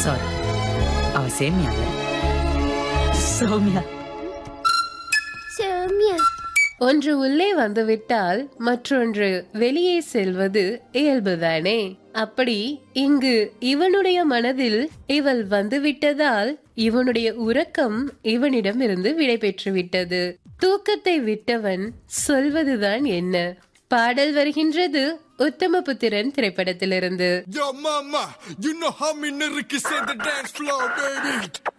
Sorry அவ சேமியா இல்ல. சௌமியா சௌமியா ஒன்று உள்ளே வந்துவிட்டால் மற்றொன்று வெளியே செல்வது இயல்புதானே அப்படி இங்கு இவனுடைய மனதில் இவள் வந்துவிட்டதால் இவனுடைய உறக்கம் இவனிடம் இருந்து விடை பெற்று விட்டது தூக்கத்தை விட்டவன் சொல்வதுதான் என்ன பாடல் வருகின்றது உத்தமபுத்திரன் திரைப்படத்திலிருந்து Yo, mama, you know how me niggas in the dance floor, baby.